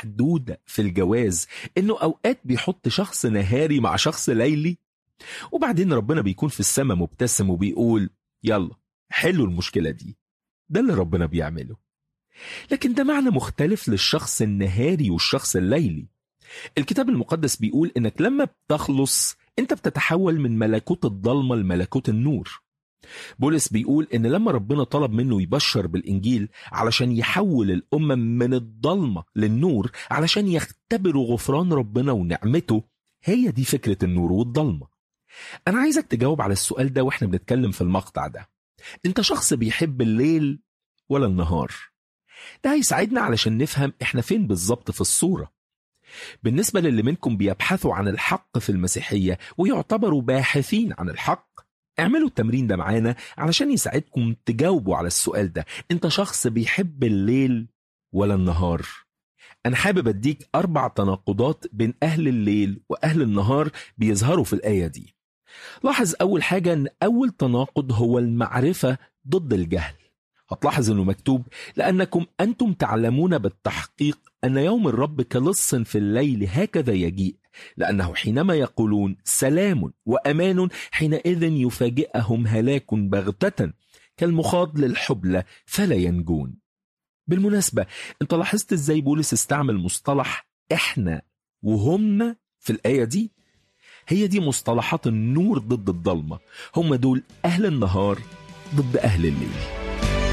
محدودة في الجواز إنه أوقات بيحط شخص نهاري مع شخص ليلي وبعدين ربنا بيكون في السماء مبتسم وبيقول يلا حلوا المشكلة دي ده اللي ربنا بيعمله لكن ده معنى مختلف للشخص النهاري والشخص الليلي الكتاب المقدس بيقول إنك لما بتخلص أنت بتتحول من ملكوت الضلمة لملكوت النور بولس بيقول ان لما ربنا طلب منه يبشر بالانجيل علشان يحول الامم من الضلمه للنور علشان يختبروا غفران ربنا ونعمته هي دي فكره النور والضلمه انا عايزك تجاوب على السؤال ده واحنا بنتكلم في المقطع ده انت شخص بيحب الليل ولا النهار ده هيساعدنا علشان نفهم احنا فين بالظبط في الصوره بالنسبه للي منكم بيبحثوا عن الحق في المسيحيه ويعتبروا باحثين عن الحق اعملوا التمرين ده معانا علشان يساعدكم تجاوبوا على السؤال ده انت شخص بيحب الليل ولا النهار انا حابب اديك اربع تناقضات بين اهل الليل واهل النهار بيظهروا في الايه دي لاحظ اول حاجه ان اول تناقض هو المعرفه ضد الجهل هتلاحظ انه مكتوب لانكم انتم تعلمون بالتحقيق ان يوم الرب كلص في الليل هكذا يجيء لأنه حينما يقولون سلام وأمان حينئذ يفاجئهم هلاك بغتة كالمخاض للحبلى فلا ينجون بالمناسبة انت لاحظت ازاي بولس استعمل مصطلح احنا وهم في الآية دي هي دي مصطلحات النور ضد الضلمة هم دول أهل النهار ضد أهل الليل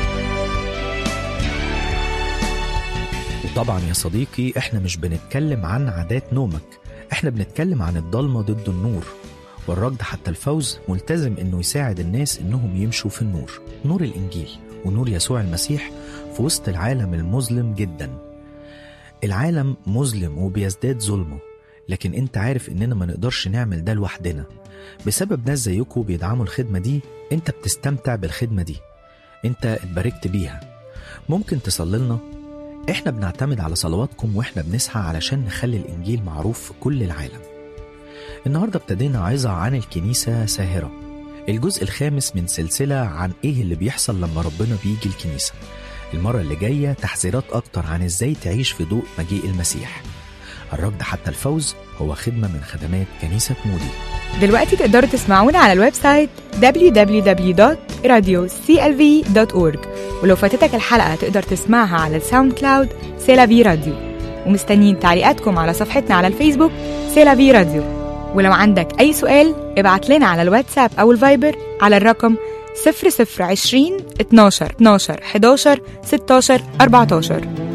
وطبعا يا صديقي احنا مش بنتكلم عن عادات نومك احنا بنتكلم عن الضلمة ضد النور والركض حتى الفوز ملتزم انه يساعد الناس انهم يمشوا في النور نور الانجيل ونور يسوع المسيح في وسط العالم المظلم جدا العالم مظلم وبيزداد ظلمه لكن انت عارف اننا ما نقدرش نعمل ده لوحدنا بسبب ناس زيكم بيدعموا الخدمة دي انت بتستمتع بالخدمة دي انت اتباركت بيها ممكن تصلي احنا بنعتمد على صلواتكم واحنا بنسعى علشان نخلي الانجيل معروف في كل العالم النهارده ابتدينا عظة عن الكنيسة ساهرة الجزء الخامس من سلسلة عن ايه اللي بيحصل لما ربنا بيجي الكنيسة المرة اللي جاية تحذيرات أكتر عن ازاي تعيش في ضوء مجيء المسيح الركض حتى الفوز هو خدمة من خدمات كنيسة مودي دلوقتي تقدروا تسمعونا على الويب سايت www.radioclv.org ولو فاتتك الحلقة تقدر تسمعها على الساوند كلاود سيلافي راديو ومستنيين تعليقاتكم على صفحتنا على الفيسبوك سيلافي راديو ولو عندك أي سؤال ابعت لنا على الواتساب أو الفايبر على الرقم 0020 12 12 11 16 14